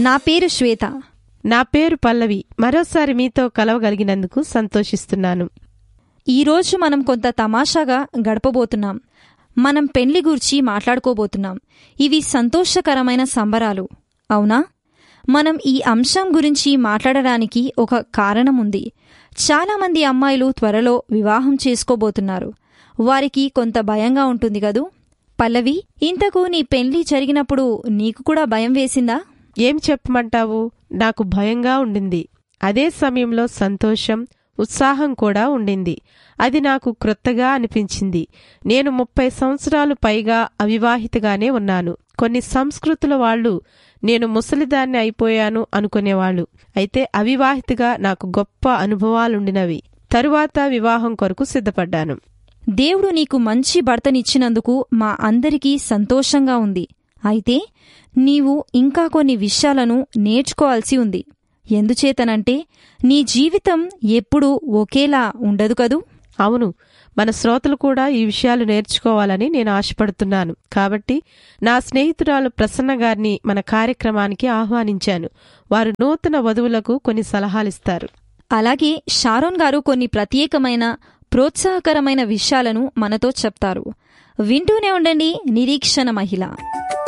నా పేరు శ్వేత నా పేరు పల్లవి మరోసారి మీతో కలవగలిగినందుకు సంతోషిస్తున్నాను ఈరోజు మనం కొంత తమాషాగా గడపబోతున్నాం మనం పెండ్లి గూర్చి మాట్లాడుకోబోతున్నాం ఇవి సంతోషకరమైన సంబరాలు అవునా మనం ఈ అంశం గురించి మాట్లాడడానికి ఒక కారణం ఉంది చాలామంది అమ్మాయిలు త్వరలో వివాహం చేసుకోబోతున్నారు వారికి కొంత భయంగా ఉంటుంది కదూ పల్లవి ఇంతకు నీ పెండ్లి జరిగినప్పుడు నీకు కూడా భయం వేసిందా ఏం చెప్పమంటావు నాకు భయంగా ఉండింది అదే సమయంలో సంతోషం ఉత్సాహం కూడా ఉండింది అది నాకు క్రొత్తగా అనిపించింది నేను ముప్పై సంవత్సరాలు పైగా అవివాహితగానే ఉన్నాను కొన్ని సంస్కృతుల వాళ్ళు నేను ముసలిదాన్ని అయిపోయాను అనుకునేవాళ్ళు అయితే అవివాహితగా నాకు గొప్ప అనుభవాలుండినవి తరువాత వివాహం కొరకు సిద్ధపడ్డాను దేవుడు నీకు మంచి భర్తనిచ్చినందుకు మా అందరికీ సంతోషంగా ఉంది అయితే నీవు ఇంకా కొన్ని విషయాలను నేర్చుకోవాల్సి ఉంది ఎందుచేతనంటే నీ జీవితం ఎప్పుడూ ఒకేలా ఉండదు కదూ అవును మన శ్రోతలు కూడా ఈ విషయాలు నేర్చుకోవాలని నేను ఆశపడుతున్నాను కాబట్టి నా స్నేహితురాలు ప్రసన్న గారిని మన కార్యక్రమానికి ఆహ్వానించాను వారు నూతన వధువులకు కొన్ని సలహాలిస్తారు అలాగే షారోన్ గారు కొన్ని ప్రత్యేకమైన ప్రోత్సాహకరమైన విషయాలను మనతో చెప్తారు వింటూనే ఉండండి నిరీక్షణ మహిళ